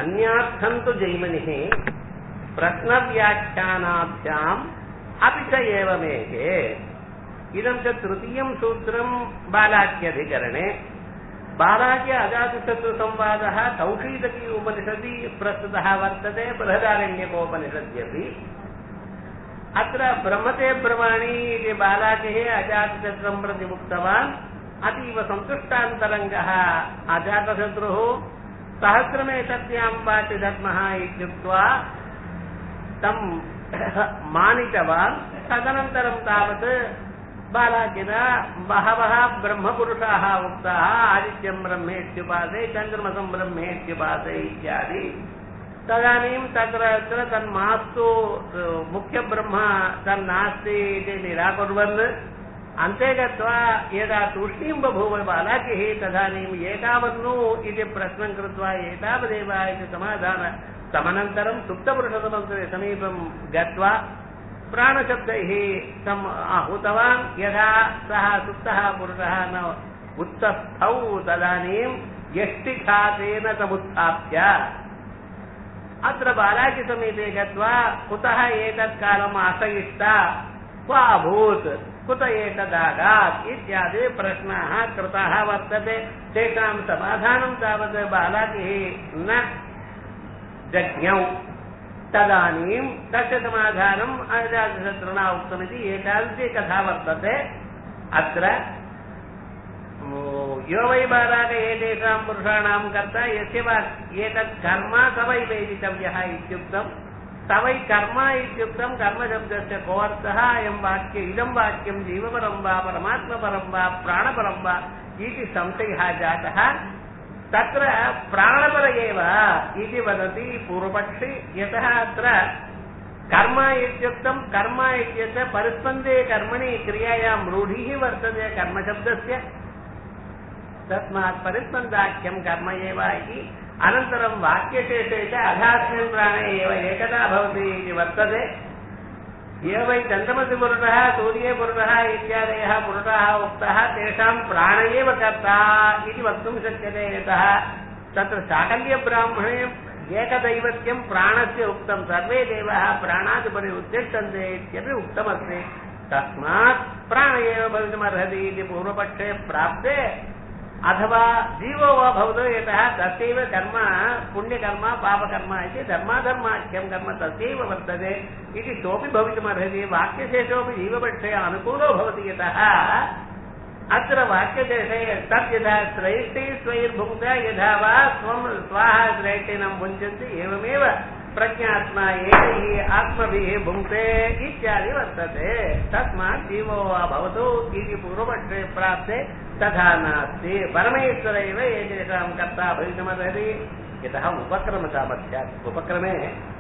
अन्यार्थम् तु जैमिनिः प्रश्नव्याख्यानाभ्याम् अपि च एवमेके इदं च तृतीयं सूत्रम् बालाख्यधिकरणे बालाख्य अजातशत्रुसंवादः कौशीतकी उपनिषदि प्रस्तुतः वर्तते बृहदारण्यकोपनिषद्यपि अत्र ब्रह्मते ब्रह्माणि इति बालाकिः अजातशत्रुं प्रति उक्तवान् अतीव सन्तुष्टान्तरङ्गः अजातशत्रुः सहस्रमेतस्यां वाचि धर्मः इत्युक्त्वा तं मानितवान् तदनन्तरं तावत् बालाकिना बहवः ब्रह्मपुरुषाः उक्ताः आदित्यं ब्रह्मेत्युपासे चन्द्रमसं ब्रह्मेत्युपासे इत्यादि तदानीं तत्र तत्र तन्मास्तु मुख्यब्रह्म तन्नास्ति इति निराकुर्वन् अन्ते गत्वा यदा तूष्णीं बभूव बालाकिः तदानीम् एतावन्नु इति प्रश्नं कृत्वा एतावदेव इति समाधान तमनन्तरं सुप्तपुरुषसमन्त्रे समीपं गत्वा प्राणशब्दैः तम् आहूतवान् यदा सः सुप्तः पुरुषः न उत्तस्थौ तदानीं यष्टिघातेन समुत्थाप्य अत्र बालाकिसमीपे गत्वा कुतः एतत् कालम् आशयिष्टा क्व अभूत् कुत एतदागात् इत्यादि प्रश्नाः कृताः वर्तते तेषां समाधानं तावत् बालाकिः न जज्ञौ तदानीं तस्य समाधानम् अजातशत्रुणा उक्तमिति एतादृशी कथा वर्तते अत्र यो वै बालाक एतेषां पुरुषाणां कर्ता यस्य वा एतत् कर्म स वै वेदितव्यः इत्युक्तं स वै कर्म इत्युक्तं कर्मशब्दस्य कोऽर्थः अयं वाक्य इदं वाक्यं जीवपरं वा परमात्मपरं वा प्राणपरं वा इति संशयः जातः तत्र प्राणपर एव इति वदति पूर्वपक्षि यतः अत्र कर्म इत्युक्तं कर्म इत्यस्य परिस्पन्दे कर्मणि क्रियायां रूढिः वर्तते कर्मशब्दस्य तस्मात् परिस्पन्दाख्यं कर्म एव इति अनन्तरं वाक्यशेषे च अधास्मिन् प्राणे एव एकदा भवति इति वर्तते ये वै चन्द्रमसि पुरुषः सूर्ये पुरुषः इत्यादयः पुरुषाः उक्तः तेषां प्राण एव कर्ता इति वक्तुं शक्यते यतः तत्र चाकल्यब्राह्मणे एकदैवत्यं प्राणस्य उक्तं सर्वे देवाः प्राणादुपरि उत्तिष्ठन्ते इत्यपि उक्तमस्ति तस्मात् प्राण एव भवितुमर्हति इति पूर्वपक्षे प्राप्ते अथवा जीवो वा भवतु यतः तस्यैव कर्म पुण्यकर्म पापकर्म इति धर्माधर्माख्यं कर्म तस्यैव वर्तते इति सोऽपि भवितुमर्हति वाक्यशेषोऽपि जीवपक्षे अनुकूलो भवति यतः अत्र वाक्यशेषे तत् यथा श्रैष्टैः स्वैर्भुङ्क्त यथा वा स्वं स्वाहा श्रैष्टिनं भुञ्जन्ति एवमेव प्रज्ञात्मा एतैः आत्मभिः भुङ्क्ते इत्यादि वर्तते तस्मात् जीवो वा भवतु इति पूर्वपक्षे प्राप्ते तथा नास्ति परमेश्वर एव एतेषां कर्ता भवितुमर्हति यतः उपक्रमसामर्थ्यात् उपक्रमे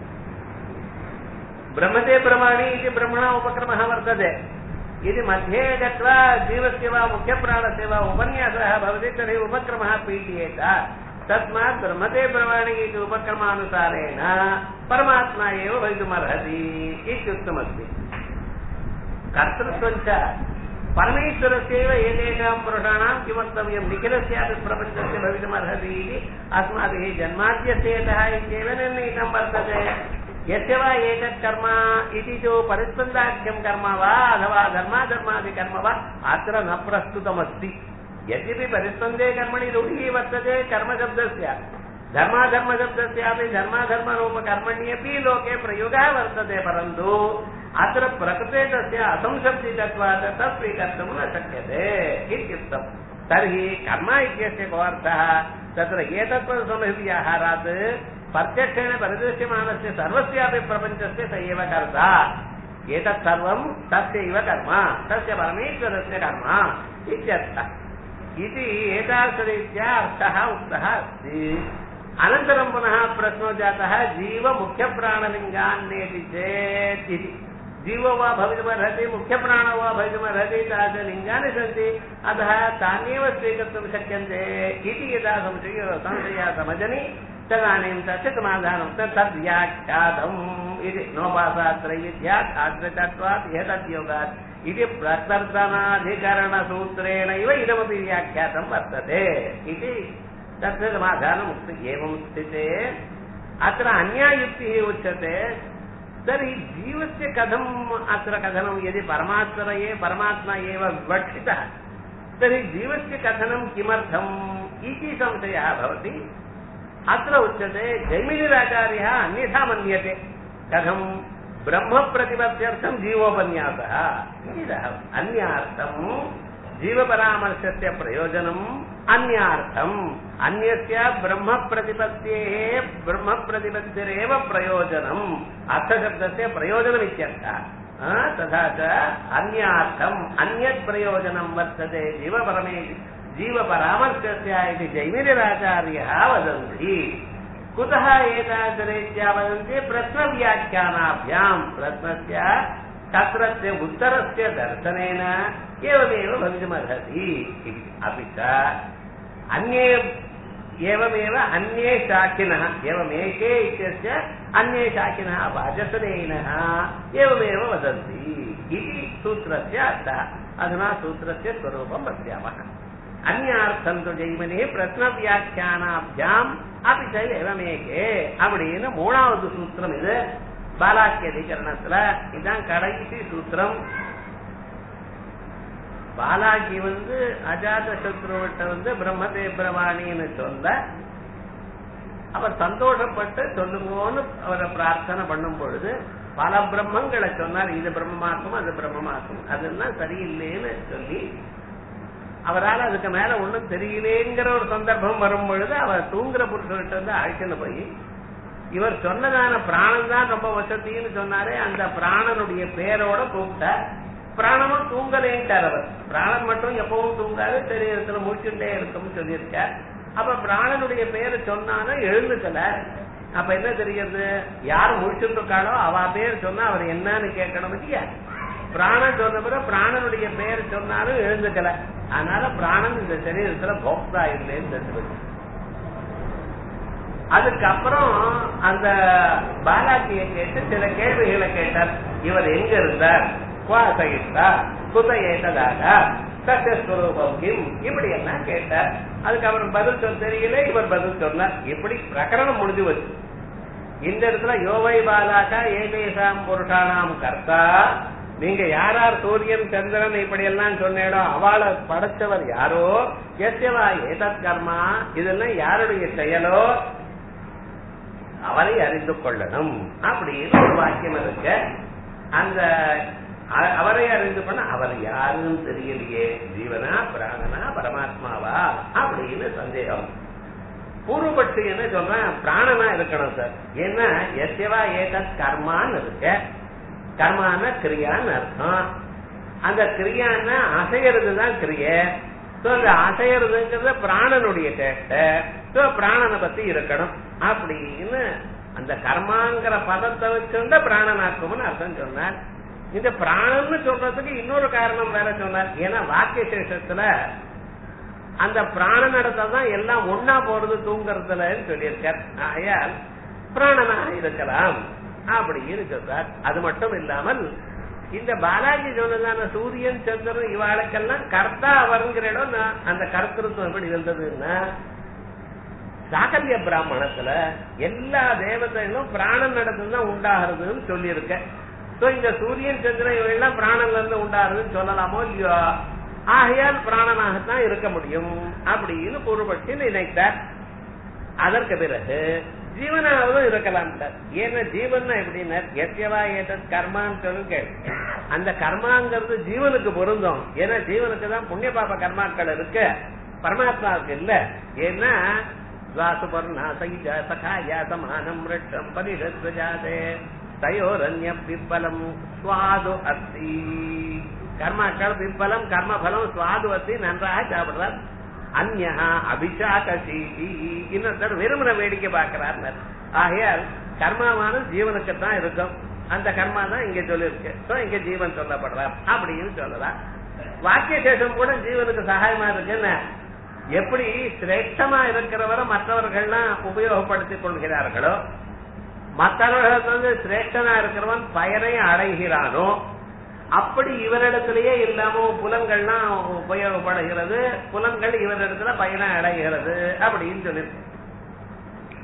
ब्रह्मते ब्रह्माणि इति ब्रह्मणा उपक्रमः वर्तते यदि मध्ये गत्वा जीवस्य वा मुख्यप्राणस्य वा उपन्यासः भवति तर्हि उपक्रमः पीड्येत तस्मात् ब्रह्मते ब्रह्माणि इति उपक्रमानुसारेण परमात्मा एव भवितुमर्हति इत्युक्तमस्ति कर्तृत्वञ्च परमेश्वरस्यैव एतेषां पुरुषाणां किमर्थव्यं निखिलस्यापि प्रपञ्चस्य भवितुमर्हति इति अस्माभिः जन्माद्यस्य यतः इत्येव निर्णीतं वर्तते यस्य वा एतत् कर्म इति तु परिस्पन्दाख्यं कर्म वा अथवा धर्माधर्मादिकर्म वा अत्र न प्रस्तुतमस्ति यद्यपि परिस्पन्दे कर्मणि रूढिः वर्तते कर्मशब्दस्य धर्माधर्मशब्दस्यापि धर्माधर्मरूपकर्मण्यपि लोके प्रयोगः वर्तते परन्तु अत्र प्रकृते तस्य असंशब्दितत्वात् तत् स्वीकर्तुं न शक्यते इत्युक्तम् तर्हि कर्म इत्यस्य को अर्थः तत्र एतत्त्वसमभिव्याहारात् प्रत्यक्षेण परिदृश्यमानस्य सर्वस्यापि प्रपञ्चस्य स एव कर्ता एतत् सर्वं तस्यैव कर्म तस्य परमेश्वरस्य कर्म इत्यर्थः इति एतादृशरीत्या अर्थः उक्तः अस्ति अनन्तरं पुनः प्रश्नो जातः जीवमुख्यप्राणलिङ्गान्नेति चेत् इति जीवो वा भवितुमर्हति मुख्यप्राणो वा भवितुमर्हति तादृशलिङ्गानि सन्ति अतः तान्येव स्वीकर्तुं शक्यन्ते इति यदा संशय संशया समजनि तदानीं तस्य समाधानं तद्व्याख्यातम् इति नोपासात्रयित्यात् आश्रितत्वात् एतद्योगात् इति प्रकर्तनाधिकरणसूत्रेणैव इदमपि व्याख्यातं वर्तते इति तस्य समाधानम् उक्तं एवं स्थिते अत्र अन्यायुक्तिः उच्यते तर्हि जीवस्य कथम् अत्र कथनं यदि परमात्मरये परमात्मा एव विवक्षितः तर्हि जीवस्य कथनं किमर्थम् इति संशयः भवति अत्र उच्यते जैमिनिराचार्यः अन्यथा मन्यते कथम् ब्रह्मप्रतिपत्त्यर्थम् जीवोपन्यासः इदः अन्यार्थम् जीवपरामर्शस्य प्रयोजनम् अन्यार्थम् अन्यस्य ब्रह्मप्रतिपत्तेः ब्रह्मप्रतिपत्तिरेव प्रयोजनम् अर्थशब्दस्य प्रयोजनमित्यर्थः आ, तथा च अन्यार्थम् अन्यत् प्रयोजनं वर्तते जीवपरमे जीवपरामर्शस्य इति जैमिनिराचार्यः वदन्ति कुतः एतादृरीत्या वदन्ति प्रश्नव्याख्यानाभ्याम् प्रश्नस्य तत्रस्य उत्तरस्य दर्शनेन एवमेव भवितुमर्हति इति। अपि च अन्ये एवमेव अन्ये शाखिनः एवमेके इत्यस्य अन्ये शाखिनः वाचसनेनः एवमेव वदन्ति इति सूत्रस्य अर्थः अधुना सूत्रस्य स्वरूपं पश्यामः अन्यार्थं तु ஜெய்மனே பிரश्ன வியாக்கியானாபியாம் அப்படி ச எவமேகே அப்படின்னு மூணாவது சூத்திரம் இது பாலாக்கிய அதிகரணத்துல இதுதான் கடைசி சூத்திரம் பாலாஜி வந்து அஜாத சத்ருவிட்ட வந்து பிரம்மதே பிரவாணின்னு சொல்ல அவர் சந்தோஷப்பட்டு சொல்லுங்கன்னு அவரை பிரார்த்தனை பண்ணும் பொழுது பல பிரம்மங்களை சொன்னார் இது பிரம்மமாக்கும் அது பிரம்மமாக்கும் அதெல்லாம் சரியில்லைன்னு சொல்லி அவரால் அதுக்கு மேல ஒண்ணும் தெரியலேங்கிற ஒரு சந்தர்ப்பம் வரும் பொழுது அவர் தூங்குற புருஷர்கிட்ட வந்து அழைச்சுன்னு போய் இவர் சொன்னதான பிராணன் தான் ரொம்ப வசதின்னு சொன்னாரே அந்த பிராணனுடைய பேரோட கூப்பிட்டார் பிராணமும் தூங்கலேன்ட்டார் அவர் பிராணன் மட்டும் எப்பவும் தூங்காது சரீரத்துல முடிச்சுட்டே இருக்கும்னு சொல்லியிருக்கார் அப்ப பிராணனுடைய பேரை சொன்னாலும் எழுந்துக்கல அப்ப என்ன தெரிகிறது யார் முடிச்சுட்டு இருக்காளோ அவ பேர் சொன்னா அவர் என்னன்னு கேட்கணும் இல்லையா பிராணன் சொன்ன பிறகு பிராணனுடைய பேர் சொன்னாலும் எழுந்துக்கல அதனால பிராணன் இந்த சரீரத்துல போக்தா இல்லைன்னு தெரிஞ்சு அதுக்கப்புறம் அந்த பாலாஜியை கேட்டு சில கேள்விகளை கேட்டார் இவர் எங்க இருந்தார் குவாசகித்தா குத ஏட்டதாக சத்தியஸ்வரூபம் கிம் இப்படி எல்லாம் கேட்டார் அதுக்கு அவர் பதில் சொல்ல தெரியல இவர் பதில் சொன்னார் இப்படி பிரகரணம் முடிஞ்சு வச்சு இந்த இடத்துல யோவை பாலாக்கா ஏகேசாம் புருஷானாம் கர்த்தா நீங்க யார் யார் சூரியன் சந்திரன் இப்படி எல்லாம் சொன்னேடோ அவளை படைச்சவர் யாரோ எஸ்யவா ஏதத் கர்மா இதெல்லாம் யாருடைய செயலோ அவரை அறிந்து கொள்ளணும் அப்படின்னு ஒரு வாக்கியம் இருக்கு அந்த அ- அவரை அறிந்து கொள்ள அவர் யாருன்னு தெரியலையே ஜீவனா பிராணனா பரமாத்மாவா அப்படின்னு சந்தேகம் பூர்வபட்சி என்ன சொல்றேன் பிராணனா இருக்கணும் சார் ஏன்னா எஸ்யவா ஏதத் கர்மான்னு இருக்கு கர்மான கிரியான்னு அர்த்தம் அந்த கிரியான்னா அசைகிறது தான் கிரியை சோ அந்த அசைகிறதுங்கிறது பிராணனுடைய சேட்டை சோ பிராணனை பத்தி இருக்கணும் அப்படின்னு அந்த கர்மாங்கிற பதத்தை வச்சிருந்த பிராணனாக்கும்னு அர்த்தம் சொன்னார் இந்த பிராணன்னு சொல்றதுக்கு இன்னொரு காரணம் வேற சொன்னார் ஏன்னா வாக்கிய சேஷத்துல அந்த பிராணன் இடத்துல தான் எல்லாம் ஒன்னா போறது தூங்குறதுல சொல்லியிருக்கார் ஆகையால் பிராணனாக இருக்கலாம் அப்படி இருக்கு சார் அது மட்டும் இல்லாமல் இந்த பாலாஜி சொன்னதான சூரியன் சந்திரன் இவாளுக்கெல்லாம் கர்த்தா அவருங்கிற இடம் நான் அந்த கர்த்தத்துவம் எப்படி இருந்ததுன்னா சாகல்ய பிராமணத்துல எல்லா தேவதைகளும் பிராணன் நடத்துல தான் உண்டாகிறதுன்னு சொல்லியிருக்க சோ இந்த சூரியன் சந்திரன் இவையெல்லாம் பிராணன்ல இருந்து உண்டாகிறதுன்னு சொல்லலாமோ இல்லையோ ஆகையால் பிராணனாகத்தான் இருக்க முடியும் அப்படின்னு பொருள்பட்டு நினைத்தார் அதற்கு பிறகு ஜீவனாவதும் இருக்கலாம் ஏன்னா ஜீவன்னா எப்படின்னா எத்தியவா ஏதத் கர்மான்னு சொல்லி கேள்வி அந்த கர்மாங்கிறது ஜீவனுக்கு பொருந்தும் ஏன்னா ஜீவனுக்கு தான் புண்ணிய பாப கர்மாக்கள் இருக்கு பரமாத்மாவுக்கு இல்ல ஏன்னா சுவாசுபர்ணா சைஜ சகாயா சமானம் ரிட்டம் பரிஷத்வஜாதே தயோரண்ய பிப்பலம் சுவாது அஸ்தி கர்மாக்கள் பிப்பலம் கர்மபலம் சுவாது அஸ்தி நன்றாக சாப்பிடுறார் அந்யா அபிஷாகசீதி இன்னொருத்தர் விரும்பின வேடிக்கை பார்க்கிறார் ஆகையால் கர்மாவானது ஜீவனுக்குத்தான் இருக்கும் அந்த கர்மா தான் இங்க சொல்லியிருக்கு சோ இங்க ஜீவன் சொல்லப்படுறார் அப்படின்னு சொல்லலாம் வாக்கிய சேஷம் கூட ஜீவனுக்கு சகாயமா இருக்குன்னு எப்படி சிரேஷ்டமா இருக்கிறவரை மற்றவர்கள்லாம் உபயோகப்படுத்திக் கொள்கிறார்களோ மற்றவர்கள் வந்து சிரேஷ்டனா இருக்கிறவன் பயனை அடைகிறானோ அப்படி இவரிடத்திலேயே இல்லாம புலன்கள்லாம் உபயோகப்படுகிறது புலன்கள் இவரிடத்துல பயனை அடைகிறது அப்படின்னு சொல்லி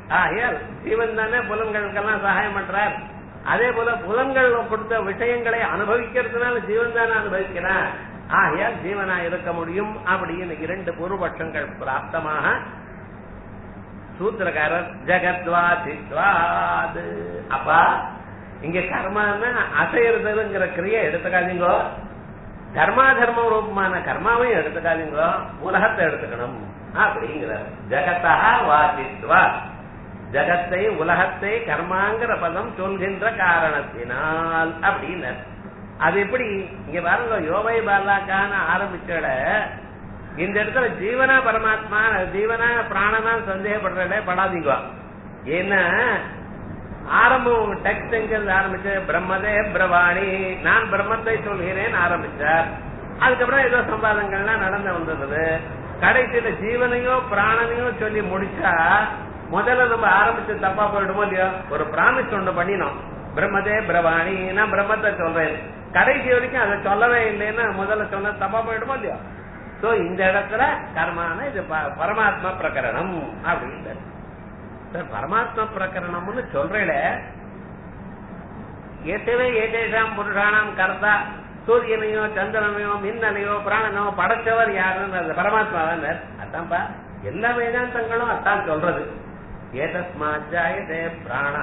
ஆகையால் ஜீவன் தானே புலன்களுக்கெல்லாம் சகாயம் பண்றார் அதே போல புலன்கள் கொடுத்த விஷயங்களை அனுபவிக்கிறதுனால ஜீவன் தானே அனுபவிக்கிறான் ஆகையால் ஜீவனா இருக்க முடியும் அப்படின்னு இரண்டு பூர்வபட்சங்கள் பிராப்தமாக சூத்திரக்காரர் ஜெகத்வாதித்வாது அப்பா இங்க கர்மான்னா அசையறதுங்கிற கிரியை எடுத்துக்காதீங்கோ தர்மா தர்ம ரூபமான கர்மாவையும் எடுத்துக்காதீங்கோ உலகத்தை எடுத்துக்கணும் அப்படிங்கிறார் ஜெகத்தா வாதித்வா ஜகத்தை உலகத்தை கர்மாங்கிற பதம் சொல்கின்ற காரணத்தினால் அப்படின்னு அது எப்படி இங்க பாருங்க யோவை பாலாக்கான ஆரம்பிச்சட இந்த இடத்துல ஜீவனா பரமாத்மா ஜீவனா பிராணனா சந்தேகப்படுறதே படாதீங்க ஏன்னா ஆரம்பம் டெக்ஸ்ட் எங்கிருந்து ஆரம்பிச்சு பிரம்மதே பிரவாணி நான் பிரம்மத்தை சொல்கிறேன் ஆரம்பிச்சார் அதுக்கப்புறம் ஏதோ சம்பாதங்கள்லாம் நடந்து வந்தது கடைசியில ஜீவனையோ பிராணனையோ சொல்லி முடிச்சா முதல்ல நம்ம ஆரம்பிச்சு தப்பா போயிடுமோ இல்லையோ ஒரு பிராமிஸ் ஒண்ணு பண்ணினோம் பிரம்மதே பிரவாணி நான் பிரம்மத்தை சொல்றேன் கடைசி வரைக்கும் அதை சொல்லவே இல்லைன்னா முதல்ல சொன்ன தப்பா போயிடுமோ இல்லையோ சோ இந்த இடத்துல கர்மான இது ப- பரமாத்மா பிரகரணம் அப்படின்னு சார் பரமாத்மா பிரகரணம்னு சொல்றேல ஏற்றவே ஏற்றேஷாம் புருஷானாம் கர்த்தா சூரியனையோ சந்திரனையோ மின்னலையோ பிராணனோ படைச்சவர் யாருன்னு அது பரமாத்மா தான் அதான்ப்பா எல்லா வேதாந்தங்களும் அதான் சொல்றது ஏதஸ்மாஜாயதே பிராணா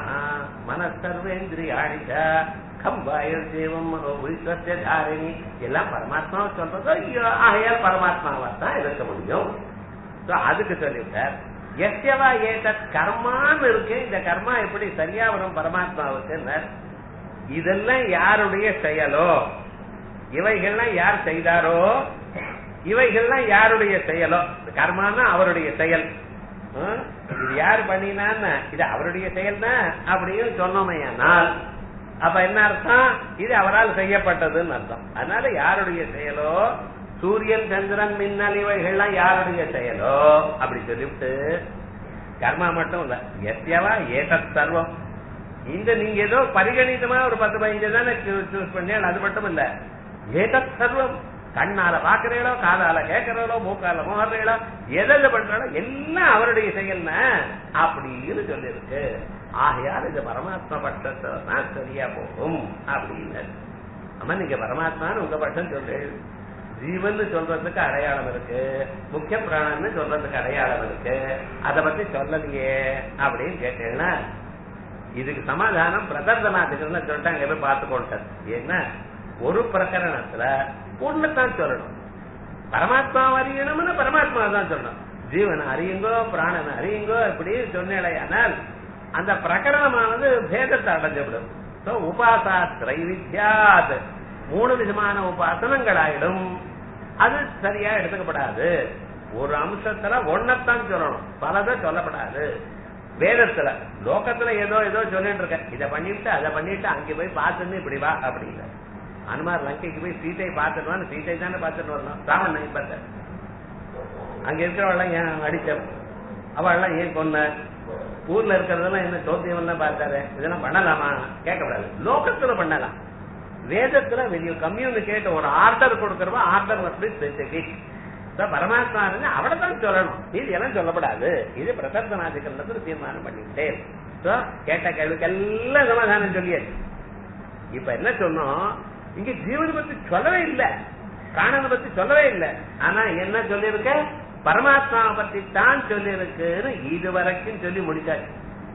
மனசர்வேந்திரியாணிச்ச கம்பாயர் தேவம் விஸ்வசிய தாரிணி எல்லாம் பரமாத்மாவை சொல்றதோ ஐயோ ஆகையால் பரமாத்மாவா தான் இருக்க முடியும் So, அதுக்கு சொல்லிவிட்டார் எஸ்யவா ஏதத் கர்மான்னு இருக்கு இந்த கர்மா எப்படி சரியா வரும் பரமாத்மாவுக்கு இதெல்லாம் யாருடைய செயலோ இவைகள்லாம் யார் செய்தாரோ இவைகள்லாம் யாருடைய செயலோ கர்மான்னா அவருடைய செயல் ஹம்? இது யார் பண்ணினான்னு இது அவருடைய செயல் தான் அப்படின்னு சொன்னோமையானால் அப்ப என்ன அர்த்தம் இது அவரால் செய்யப்பட்டதுன்னு அர்த்தம் அதனால யாருடைய செயலோ சூரியன் சந்திரன் மின்னல் இவைகள்லாம் யாருடைய செயலோ அப்படி சொல்லிவிட்டு கர்மா மட்டும் இல்ல எஸ்யவா ஏதத் சர்வம் இந்த நீங்க ஏதோ பரிகணிதமா ஒரு பத்து பதினஞ்சு தானே சூஸ் பண்ணீங்க அது மட்டும் இல்ல ஏதத் சர்வம் கண்ணால பாக்குறீங்களோ காதால கேட்கறீங்களோ மூக்கால முகறீங்களோ எதில் பண்றாளோ எல்லாம் அவருடைய செயல்னா அப்படின்னு சொல்லியிருக்கு ஆகையால் இது பரமாத்மா பட்சத்தை தான் சரியா போகும் அப்படின்னு அம்மா நீங்க பரமாத்மான்னு உங்க பட்சம் சொல்லு ஜீவன் சொல்றதுக்கு அடையாளம் இருக்கு முக்கிய பிராணன்னு சொல்றதுக்கு அடையாளம் இருக்கு அத பத்தி சொல்லலையே அப்படின்னு கேட்டீங்கன்னா இதுக்கு சமாதானம் பிரதர்தனாதிகள்னு சொல்லிட்டு அங்க போய் பார்த்து கொண்டார் ஏன்னா ஒரு பிரகரணத்துல ஒண்ணுதான் சொல்லணும் பரமாத்மா அறியணும்னு பரமாத்மா தான் சொல்லணும் ஜீவனை அறியுங்கோ பிராணனை அறியுங்கோ இப்படி சொன்னேடையானால் அந்த பிரகரணமானது பேதத்தை அடைஞ்சுவிடும் So, உபாசா திரைவித்யாத் மூணு விதமான உபாசனங்கள் ஆயிடும் அது சரியா எடுத்துக்கப்படாது ஒரு அம்சத்துல ஒன்னத்தான் சொல்லணும் பலதை சொல்லப்படாது வேதத்துல லோகத்துல ஏதோ ஏதோ சொல்லிட்டு இருக்க இதை பண்ணிட்டு அதை பண்ணிட்டு அங்க போய் பார்த்துன்னு இப்படி வா அப்படிங்கிற அனுமார் லங்கைக்கு போய் சீத்தை பார்த்துட்டு வான்னு சீத்தை தானே பார்த்துட்டு வரணும் ராமன் இப்பத்த அங்க இருக்கிறவெல்லாம் ஏன் அடிச்ச அவெல்லாம் ஏன் கொன்ன ஊர்ல இருக்கிறதெல்லாம் என்ன சோத்தியம் தான் பார்த்தாரு இதெல்லாம் பண்ணலாமா கேட்கக்கூடாது லோகத்துல பண்ணலாம் வேதத்துல வெளிய கம்யூனிகேட் ஒரு ஆர்டர் கொடுக்கறவா ஆர்டர் வந்து ஸ்பெசிபிக் பரமாத்மா அவடத்தான் சொல்லணும் இது எல்லாம் சொல்லப்படாது இது பிரசர்த்தனாதிகரணத்துல தீர்மானம் பண்ணிவிட்டேன் So, கேட்ட கேள்விக்கெல்லாம் சமாதானம் சொல்லியாச்சு இப்ப என்ன சொன்னோம் இங்க ஜீவனை பத்தி சொல்லவே இல்லை பிராணனை பத்தி சொல்லவே இல்லை ஆனா என்ன சொல்லியிருக்க பரமாத்மாவை பத்தி தான் சொல்லியிருக்குன்னு இது வரைக்கும் சொல்லி முடிச்சாச்சு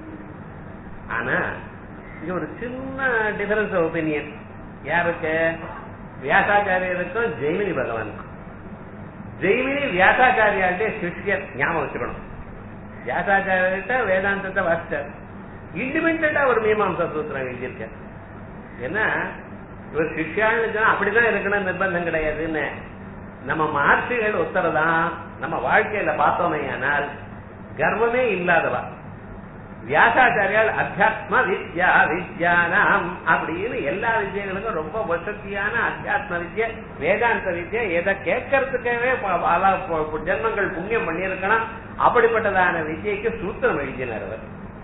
ஆனா இங்க ஒரு சின்ன டிஃபரன்ஸ் ஒப்பீனியன் யாருக்கு வியாசாச்சாரியருக்கும் ஜெய்மினி பகவானுக்கும் ஜெய்மினி வியாசாச்சாரியாண்டே சிஷ்யர் ஞாபகம் வச்சுக்கணும் வியாசாச்சாரியர்கிட்ட வேதாந்தத்தை வாசிச்சார் இண்டிபெண்டா ஒரு மீமாம்சா சூத்திரம் எழுதியிருக்கார் ஏன்னா இவர் சிஷ்யான்னு சொன்னா அப்படிதான் இருக்கணும் நிர்பந்தம் கிடையாதுன்னு நம்ம மகர்ஷிகள் ஒத்தரதான் நம்ம வாழ்க்கையில பார்த்தோமே ஆனால் கர்வமே இல்லாதவா வியாசாச்சாரியால் அத்தியாத்ம வித்யா வித்யானாம் அப்படின்னு எல்லா வித்யங்களுக்கும் ரொம்ப வசதியான அத்தியாத்ம வித்யா வேதாந்த வித்யா எதை கேட்கறதுக்காகவே ப- பல ப- ஜென்மங்கள் புண்ணியம் பண்ணியிருக்கணும் அப்படிப்பட்டதான வித்யைக்கு சூத்திரம் எழுதினார் அவர்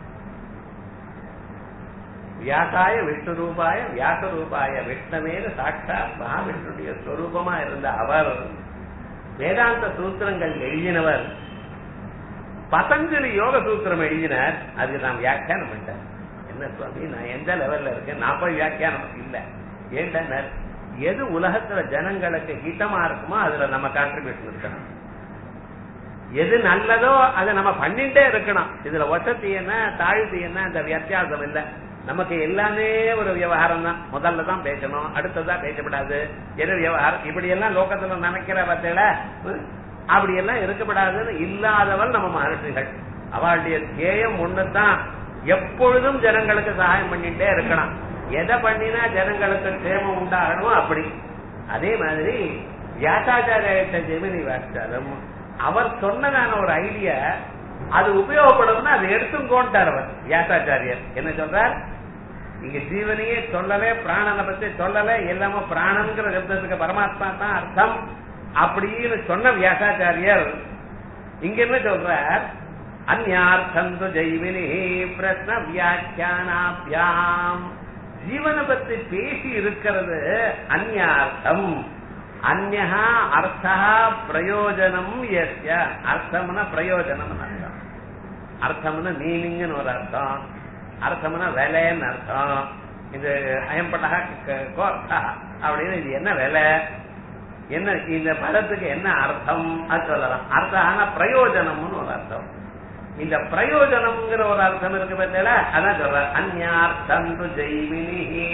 வியாசாய விஷ்ணு ரூபாய வியாச ரூபாய விஷ்ணமேன சாட்சாத் மகாவிஷ்ணுடைய ஸ்வரூபமா இருந்த அவர் வேதாந்த சூத்திரங்கள் எழுதினவர் பதஞ்சலி யோக சூத்திரம் எழுதினார் அதுக்கு நான் வியாக்கியானம் பண்ணிட்டேன் என்ன சுவாமி நான் எந்த லெவல்ல இருக்கேன் நான் போய் வியாக்கியானம் இல்ல ஏன்டா எது உலகத்துல ஜனங்களுக்கு ஹிதமா இருக்குமோ அதுல நம்ம கான்ட்ரிபியூஷன் இருக்கணும் எது நல்லதோ அதை நம்ம பண்ணிட்டே இருக்கணும் இதுல வசதி என்ன தாழ்த்தி என்ன அந்த வித்தியாசம் இல்ல நமக்கு எல்லாமே ஒரு விவகாரம் தான் முதல்ல தான் பேசணும் அடுத்ததான் பேசப்படாது எது விவகாரம் இப்படி எல்லாம் லோகத்துல நினைக்கிற பத்தில அப்படி எல்லாம் இருக்கப்படாதுன்னு இல்லாதவள் நம்ம மகர்ஷிகள் அவளுடைய தியேயம் ஒண்ணுதான் எப்பொழுதும் ஜனங்களுக்கு சகாயம் பண்ணிட்டே இருக்கணும் எதை பண்ணினா ஜனங்களுக்கு க்ஷேமம் உண்டாகணுமோ அப்படி அதே மாதிரி வியாசாச்சாரிய ஜெமினி வாசிச்சாலும் அவர் சொன்னதான ஒரு ஐடியா அது உபயோகப்படும்னா அது எடுத்துங்கோன்ட்டார் அவர் வியாசாச்சாரியர் என்ன சொல்றார் இங்க ஜீவனையே சொல்லல பிராணனை பத்தி சொல்லல எல்லாமே பிராணங்கிற சப்தத்துக்கு பரமாத்மா தான் அர்த்தம் அப்படின்னு சொன்ன வியாசாச்சாரியர் இங்க என்ன சொல்றார் அந்யார்த்தந்து ஜெய்வினி பிரஷ்ன வியாக்கியானாபியாம் ஜீவனை பத்தி பேசி இருக்கிறது அந்யார்த்தம் அந்நா அர்த்தா பிரயோஜனம் எஸ்ய அர்த்தம்னா பிரயோஜனம் அர்த்தம் அர்த்தம்னா மீனிங்னு ஒரு அர்த்தம் அர்த்தம்னா விலைன்னு அர்த்தம் இது அயம்பட்டா கோர்த்தா அப்படின்னு இது என்ன விலை என்ன இந்த பதத்துக்கு என்ன அர்த்தம் அது சொல்லலாம் அர்த்தம் பிரயோஜனம்னு ஒரு அர்த்தம் இந்த பிரயோஜனம்ங்கிற ஒரு அர்த்தம் இருக்கு பார்த்தீங்களா அதான் சொல்ற அந்யார்த்தம் ஜெய்வினி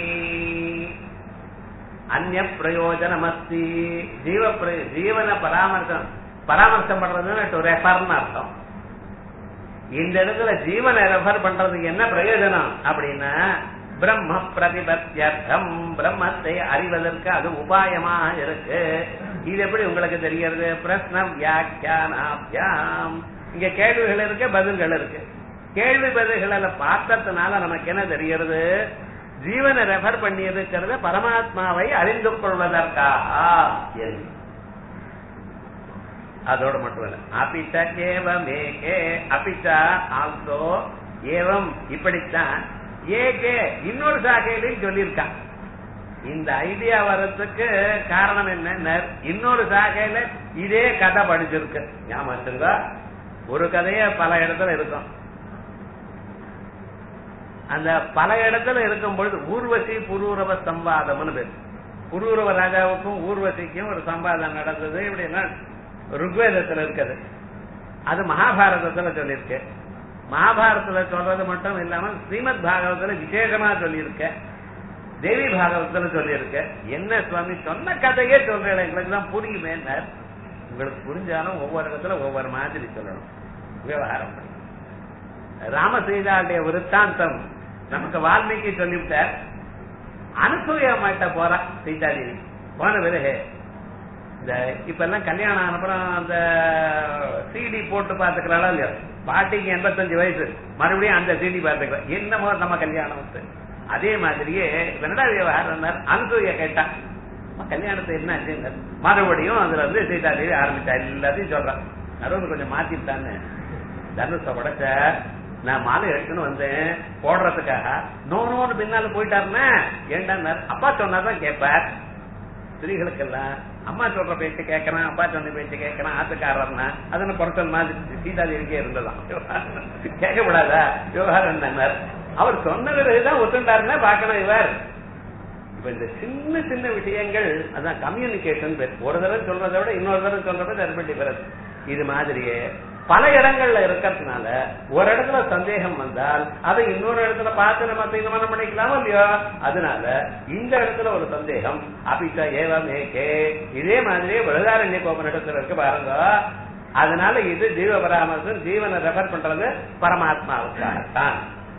அந்நிய பிரயோஜனம் அஸ்தி ஜீவ ஜீவன பராமர்சம் பராமர்சம் பண்றதுன்னு டு ரெஃபர்னு அர்த்தம் இந்த இடத்துல ஜீவனை ரெஃபர் பண்றதுக்கு என்ன பிரயோஜனம் அப்படின்னா பிரம்ம பிரதிபத்தியர்த்தம் பிரம்மத்தை அறிவதற்கு அது உபாயமாக இருக்கு இது எப்படி உங்களுக்கு தெரிகிறது பிரஸ்னம் வியாக்கியானாபியாம் இங்க கேள்விகள் இருக்கு பதில்கள் இருக்கு கேள்வி பதில்களை பார்த்ததுனால நமக்கு என்ன தெரிகிறது ஜீவனை ரெஃபர் பண்ணி இருக்கிறது பரமாத்மாவை அறிந்து கொள்வதற்காக அதோட மட்டும் இல்ல அபிச்ச ஏவமேகே அபிச்ச ஆல்சோ ஏவம் இப்படித்தான் ஏகே இன்னொரு சாகையிலையும் சொல்லியிருக்கான் இந்த ஐடியா வர்றதுக்கு காரணம் என்ன இன்னொரு சாகையில இதே கதை படிச்சிருக்கு ஞாபகம் ஒரு கதைய பல இடத்துல இருக்கும் அந்த பல இடத்துல இருக்கும் பொழுது ஊர்வசி புரூரவ சம்பாதம்னு பேர் புரூரவ ராஜாவுக்கும் ஊர்வசிக்கும் ஒரு சம்பாதம் நடந்தது இப்படி எல்லாம் ருக்வேதத்துல இருக்குது அது மகாபாரதத்துல சொல்லியிருக்கு மகாபாரதத்துல சொல்றது மட்டும் இல்லாம ஸ்ரீமத் பாகவத்துல விசேஷமா சொல்லியிருக்க தேவி பாகவத்துல சொல்லியிருக்க என்ன சுவாமி சொன்ன கதையே சொல்றேன் எங்களுக்கு தான் புரியுமே உங்களுக்கு புரிஞ்சாலும் ஒவ்வொரு இடத்துல ஒவ்வொரு மாதிரி சொல்லணும் விவகாரம் பண்ணி ராமசீதாவுடைய விருத்தாந்தம் நமக்கு வால்மீகி சொல்லிவிட்டார் அனுசூயமாட்ட போறா சீதாதேவி போன பிறகு இந்த இப்ப எல்லாம் கல்யாணம் அனுப்புறம் அந்த சிடி போட்டு பாத்துக்கிறாளா இல்லையா பாட்டிக்கு எண்பத்தஞ்சு வயசு மறுபடியும் அந்த சிடி பாத்துக்கலாம் என்னமோ நம்ம கல்யாணம் வந்து அதே மாதிரியே என்னடா விவகாரம் அனுசூய கேட்டா கல்யாணத்தை என்ன ஆச்சு மறுபடியும் அதுல இருந்து சீதாதேவி ஆரம்பிச்சா எல்லாத்தையும் சொல்றான் நடுவில் கொஞ்சம் மாத்திட்டான்னு தனுஷ படைச்ச நான் மாலை எடுத்துன்னு வந்தேன் போடுறதுக்காக நோ நோன்னு பின்னால போயிட்டாருன்னா ஏண்டா அப்பா சொன்னாதான் கேட்பார் ஸ்திரீகளுக்கெல்லாம் அம்மா சொல்ற பேச்சு கேட்கறான் அப்பா சொன்ன பேச்சு கேட்கறான் ஆத்துக்காரர்னா அதன பொருத்தல் மாதிரி சீதாதேவிக்கே இருந்ததான் கேட்கக்கூடாதா விவகாரம் என்ன அவர் சொன்ன பிறகுதான் ஒத்துண்டாருன்னா பார்க்கணும் இவர் இப்ப இந்த சின்ன சின்ன விஷயங்கள் அதான் கம்யூனிகேஷன் ஒரு தடவை சொல்றதை விட இன்னொரு தடவை சொல்றதை தர்ப டிஃபரன்ஸ் இது மாதிரியே பல இடங்கள்ல இருக்கிறதுனால ஒரு இடத்துல சந்தேகம் வந்தால் அதை இன்னொரு இடத்துல பார்த்து நம்ம தீர்மானம் பண்ணிக்கலாமோ இல்லையோ அதனால இந்த இடத்துல ஒரு சந்தேகம் அபிச்சா ஏவம் ஏகே இதே மாதிரியே விழுதாரண்ய கோபன் இடத்துல இருக்கு பாருங்க அதனால இது ஜீவ பராமர்சம் ஜீவனை ரெஃபர் பண்றது பரமாத்மாவுக்காகத்தான்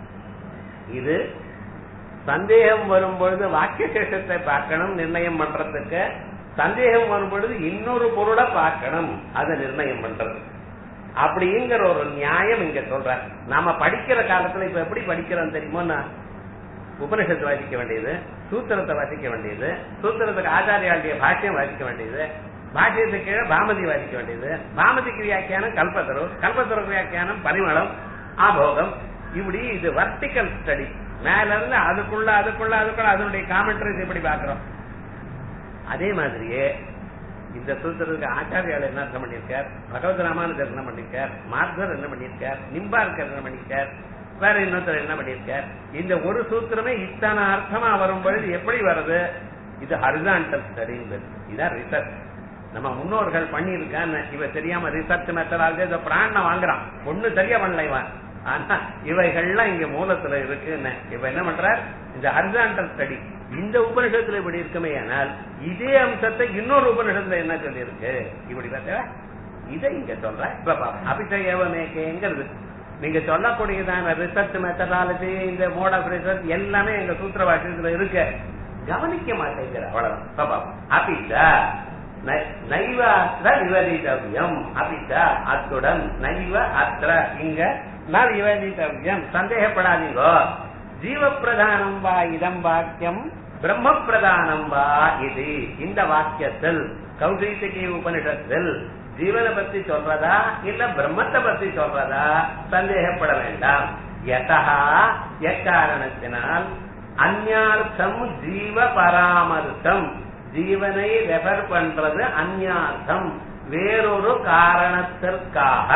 இது சந்தேகம் வரும் பொழுது வாக்கிய சேஷத்தை பார்க்கணும் நிர்ணயம் பண்றதுக்கு சந்தேகம் வரும் பொழுது இன்னொரு பொருளை பார்க்கணும் அதை நிர்ணயம் பண்றது அப்படிங்கிற ஒரு நியாயம் இங்க சொல்ற நாம படிக்கிற காலத்துல இப்ப எப்படி பாடிக்கிறோம் தெரியுமோன்னா உபனிஷத்து வாசிக்க வேண்டியது சூத்திரத்தை வாசிக்க வேண்டியது சூத்திரத்துக்கு ஆச்சாரியாளுடைய பாஷ்யம் வாசிக்க வேண்டியது பாஷ்யத்துக்கு கீழே பாமதி வாசிக்க வேண்டியது பாமதிக்கு வியாக்கியானம் கல்பத்தரு கல்பத்தரு வியாக்கியானம் பரிமளம் ஆபோகம் இப்படி இது வர்டிகல் ஸ்டடி மேல இருந்து அதுக்குள்ள அதுக்குள்ள அதுக்குள்ள அதனுடைய காமெண்ட்ரிஸ் எப்படி பாக்குறோம் அதே மாதிரியே இந்த சூத்திரத்துக்கு ஆச்சாரியால் என்ன அர்த்தம் பண்ணியிருக்கார் பகவத் ராமானுஜர் என்ன பண்ணியிருக்கார் மார்கர் என்ன பண்ணியிருக்கார் நிம்பார்கர் என்ன பண்ணியிருக்கார் வேற இன்னொருத்தர் என்ன பண்ணியிருக்கார் இந்த ஒரு சூத்திரமே இத்தனை அர்த்தமா வரும் பொழுது எப்படி வருது இது ஹரிசான்டல் ஸ்டடிங்கிறது இதான் ரிசர்ச் நம்ம முன்னோர்கள் பண்ணியிருக்கான்னு இவ தெரியாம ரிசர்ச் மெத்தடாலஜி இந்த பிராண வாங்குறான் ஒண்ணு சரியா பண்ணல இவன் ஆனா இவைகள்லாம் இங்க மூலத்துல இருக்குன்னு இப்ப என்ன பண்றார் இந்த ஹரிசான்டல் ஸ்டடி இந்த உபனிஷத்துல இப்படி இருக்குமே ஆனால் இதே அம்சத்தை இன்னொரு உபனிஷத்துல என்ன சொல்லி இருக்கு இப்படி பார்த்தா இதை இங்க சொல்ற இப்ப அபிஷேகமேக்கேங்கிறது நீங்க சொல்லக்கூடியதான ரிசர்ச் மெத்தடாலஜி இந்த மோட் ஆஃப் ரிசர்ச் எல்லாமே எங்க சூத்திர வாக்கியத்துல இருக்கு கவனிக்க மாட்டேங்கிற அவ்வளவுதான் பாப்பா அபிச்சா நைவ அத்திர நிவேதித்தவியம் அபிச்சா அத்துடன் நைவ அத்திர இங்க நான் நிவேதித்தவியம் சந்தேகப்படாதீங்கோ ஜீவ பிரதானம் வா இதம் வாக்கியம் பிரம்ம பிரதானம் வா இது இந்த வாக்கியத்தில் கௌசீசிகி உபனிஷத்தில் ஜீவனை பத்தி சொல்றதா இல்ல பிரம்மத்தை பத்தி சொல்றதா சந்தேகப்பட வேண்டாம் யதா எக்காரணத்தினால் அந்யார்த்தம் ஜீவ பராமர்த்தம் ஜீவனை ரெஃபர் பண்றது அந்யார்த்தம் வேறொரு காரணத்திற்காக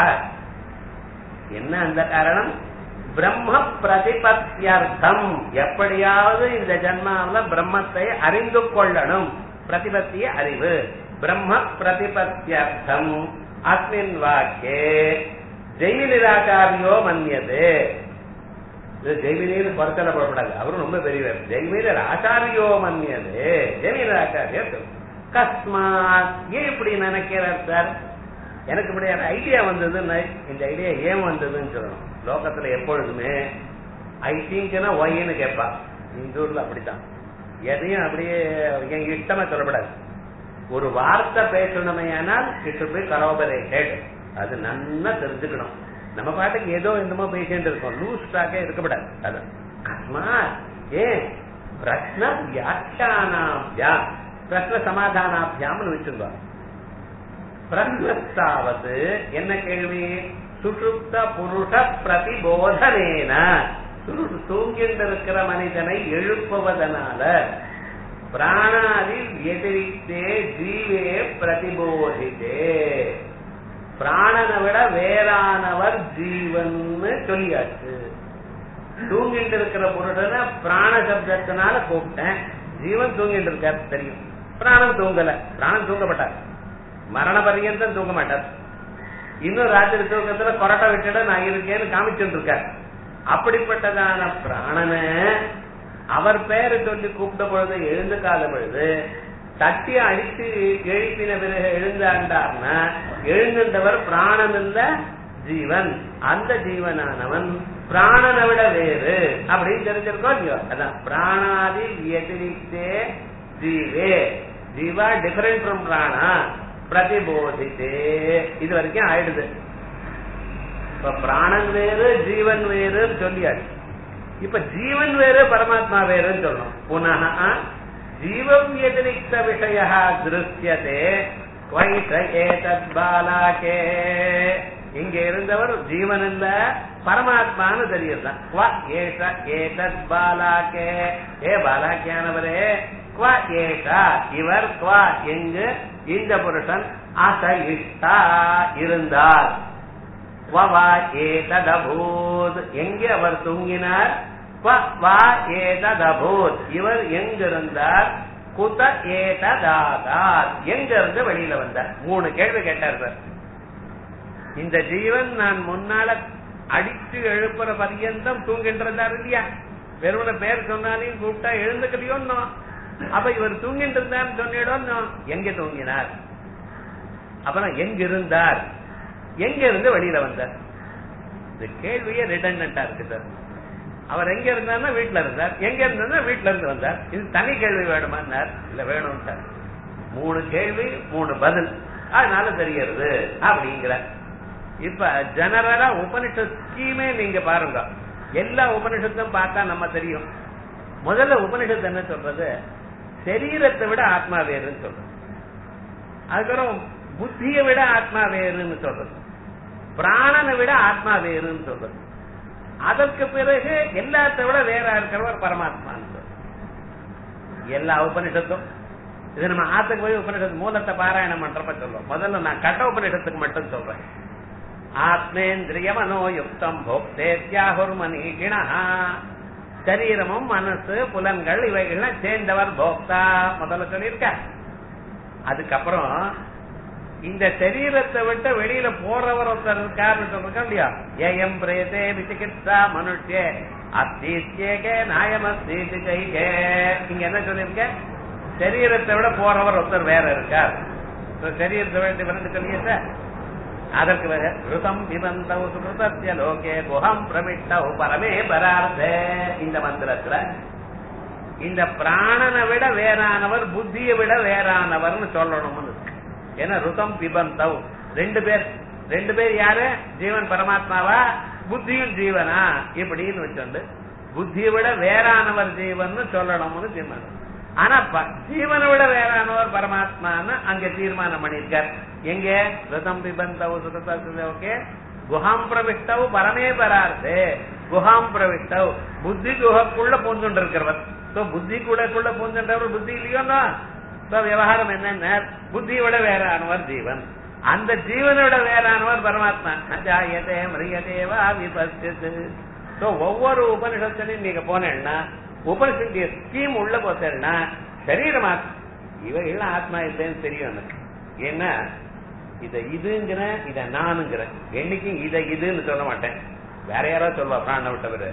என்ன அந்த காரணம் பிரம்ம பிரதிபத்தியர்த்தம் எப்படியாவது இந்த ஜன்மாவில் பிரம்மத்தை அறிந்து கொள்ளணும் பிரதிபத்திய அறிவு பிரம்ம பிரதிபத்தியர்த்தம் அஸ்மின் வாக்கே ஜெய் நிராகாரியோ மன்னியது இது ஜெய்மினின்னு குறைச்சல போடக்கூடாது அவரும் ரொம்ப பெரியவர் ஜெய்மினர் ஆச்சாரியோ மன்னியது ஜெய்மினர் ஆச்சாரியர் கஸ்மாத் ஏன் இப்படி நினைக்கிறார் சார் எனக்கு இப்படி ஐடியா வந்ததுன்னு இந்த ஐடியா ஏன் வந்ததுன்னு சொல்லணும் லோகத்துல எப்பொழுதுமே ஐ திங்க்னா ஒய்ன்னு கேட்பா இந்த ஊர்ல அப்படித்தான் எதையும் அப்படியே என் இஷ்டமா சொல்லப்படாது ஒரு வார்த்தை பேசணுமே ஆனால் இட் போய் கரோபரேட்டட் அது நன்னா தெரிஞ்சுக்கணும் நம்ம பாட்டுக்கு ஏதோ என்னமோ பேசிட்டு இருக்கோம் லூஸ் ஸ்டாக்கே இருக்கப்படாது அது அஸ்மாத் ஏன் பிரஷ்ன வியாக்கியானாபியாம் பிரஷ்ன சமாதானாபியாம்னு வச்சிருந்தோம் பிரஸ்னஸ்தாவது என்ன கேள்வி சுசுப்த புருஷ பிரதிபோதனேன தூங்கிட்டு இருக்கிற மனிதனை எழுப்புவதனால பிராணாதி எதிரித்தே ஜீவே பிரதிபோதித்தே பிராணனை விட வேறானவர் ஜீவன்னு சொல்லியாச்சு தூங்கிட்டு இருக்கிற புருஷனை பிராண சப்தத்தினால கூப்பிட்டேன் ஜீவன் தூங்கிட்டு இருக்காரு தெரியும் பிராணம் தூங்கல பிராணம் தூங்கப்பட்டார் மரண பரியந்தம் தூங்க மாட்டார் இன்னும் ராத்திரி தூக்கத்துல கொரட்டை விட்டுட நான் இருக்கேன்னு காமிச்சுட்டு இருக்கார் அப்படிப்பட்டதான பிராணனை அவர் பேரை சொல்லி கூப்பிட்ட பொழுது எழுந்துக்காத பொழுது தட்டி அடித்து எழுப்பின பிறகு எழுந்தாண்டார்னா எழுந்துட்டவர் பிராணன் இல்ல ஜீவன் அந்த ஜீவனானவன் பிராணனை விட வேறு அப்படின்னு தெரிஞ்சிருக்கோம் இல்லையோ அதான் பிராணாதி வியதிரிக்தே ஜீவே ஜீவா டிஃபரெண்ட் ஃப்ரம் பிராணா பிரதிபோதித்தே இது வரைக்கும் ஆயிடுது இப்ப பிராணன் வேறு ஜீவன் வேறுன்னு சொல்லியாச்சு இப்ப ஜீவன் வேறு பரமாத்மா வேறுன்னு சொல்லணும் புனக ஜீவம் எதிரிக்த விஷய திருஷ்யதே வைஷ ஏதத் பாலாகே இங்க இருந்தவர் ஜீவன் இல்ல பரமாத்மான்னு தெரியுதுதான் குவ ஏஷ ஏதத் பாலாகே ஏ பாலாக்கியானவரே குவ ஏஷா இவர் குவ எங்கு இந்த புருஷன் அசயிஷ்டா இருந்தார் வவா ஏததபூத் எங்கே அவர் தூங்கினார் வா ஏததபூத் இவர் எங்கிருந்தார் குத ஏததாதார் எங்க இருந்து வெளியில வந்தார் மூணு கேள்வி கேட்டார் சார் இந்த ஜீவன் நான் முன்னால அடிச்சு எழுப்புற பரியந்தம் தூங்கிட்டு இருந்தார் இல்லையா வெறுமன பேர் சொன்னாலையும் கூப்பிட்டா எழுந்துக்கலையோன்னோ அப்ப இவர் தூங்கிட்டு இருந்தார் சொன்னிடோன்னோ எங்க தூங்கினார் அப்புறம் எங்க இருந்தார் எங்க இருந்து வெளியில வந்தார் இந்த கேள்வியே ரிடண்டா இருக்கு சார் அவர் எங்க இருந்தார்னா வீட்டுல இருந்தார் எங்க இருந்தா வீட்டுல இருந்து வந்தார் இது தனி கேள்வி வேணுமான்னார் இல்ல வேணும்ட்டார் மூணு கேள்வி மூணு பதில் அதனால தெரியறது அப்படிங்கிற இப்ப ஜெனரலா உபனிஷத் ஸ்கீமே நீங்க பாருங்க எல்லா உபனிஷத்தும் பார்த்தா நம்ம தெரியும் முதல்ல உபனிஷத்து என்ன சொல்றது சரீரத்தை விட ஆத்மா வேறுன்னு சொல்றது அதுக்கப்புறம் புத்தியை விட ஆத்மா வேறுன்னு சொல்றது பிராணனை விட ஆத்மா வேறுன்னு சொல்றது அதற்கு பிறகு எல்லாத்த விட வேற இருக்கிறவர் பரமாத்மான்னு சொல்றது எல்லா உபனிஷத்தும் இது நம்ம ஆத்துக்கு போய் உபனிஷத்து மூலத்தை பாராயணம் பண்றப்ப சொல்லுவோம் முதல்ல நான் கட்ட உபனிஷத்துக்கு மட்டும் சொல்றேன் ஆத்மேந்திரிய மனோயுக்தம் போக்தேத்யாகுர் மனீஷிணா சரீரமும் மனசு புலன்கள் இவைகள்லாம் சேர்ந்தவர் போக்தா முதல்ல சொல்லியிருக்க அதுக்கப்புறம் இந்த சரீரத்தை விட்டு வெளியில போறவர் ஒருத்தர் இருக்காருன்னு சொல்றோம் இல்லையா ஏயம் பிரேதே விசிகித்சா மனுஷே அத்தீத்யேகே நாயமஸ்தீதி கைகே இங்க என்ன சொல்லியிருக்க சரீரத்தை விட போறவர் ஒருத்தர் வேற இருக்கார் இப்ப சரீரத்தை வேண்டி விரண்டு சொல்லியே சார் அதற்கு வேற ருதம் விபந்தவு சுகிருதத்திய லோகே குஹம் பிரமிட்டவு பரமே பரார்த்தே இந்த மந்திரத்துல இந்த பிராணனை விட வேறானவர் புத்தியை விட வேறானவர்னு சொல்லணும்னு இருக்கு ஏன்னா ருதம் பிபந்தவ் ரெண்டு பேர் ரெண்டு பேர் யாரு ஜீவன் பரமாத்மாவா புத்தியும் ஜீவனா இப்படின்னு வச்சுண்டு புத்தியை விட வேறானவர் ஜீவன் சொல்லணும்னு தீர்மானம் ஆனா ப- ஜீவனை விட வேறானவர் பரமாத்மான்னு அங்க தீர்மானம் பண்ணிருக்கார் எங்க ருதம் பிபந்தவ் சுகோகே குஹாம் பிரவிஷ்டவ் பரமே பரார்த்தே குஹாம் பிரவிஷ்டவ் புத்தி குஹக்குள்ள பூந்துட்டு இருக்கிறவர் சோ புத்தி கூடக்குள்ள பூந்துன்றவர் புத்தி இல்லையோன்னா சோ விவகாரம் என்னன்னா புத்தியை விட வேறானவர் ஜீவன் அந்த ஜீவனை விட வேறானவர் பரமாத்மா அஜாயதே மிரியதேவா விபஸ்து சோ ஒவ்வொரு உபனிஷத்துலையும் நீங்க போனேன்னா உபனிஷத்துடைய ஸ்கீம் உள்ள போத்தேன்னா சரீரம் இவைகள்லாம் ஆத்மா இல்லைன்னு தெரியும் எனக்கு ஏன்னா இத இதுங்கிற இத நானுங்கிற என்னைக்கும் இத இதுன்னு சொல்ல மாட்டேன் வேற யாரோ சொல்வா பிராண விட்டவரு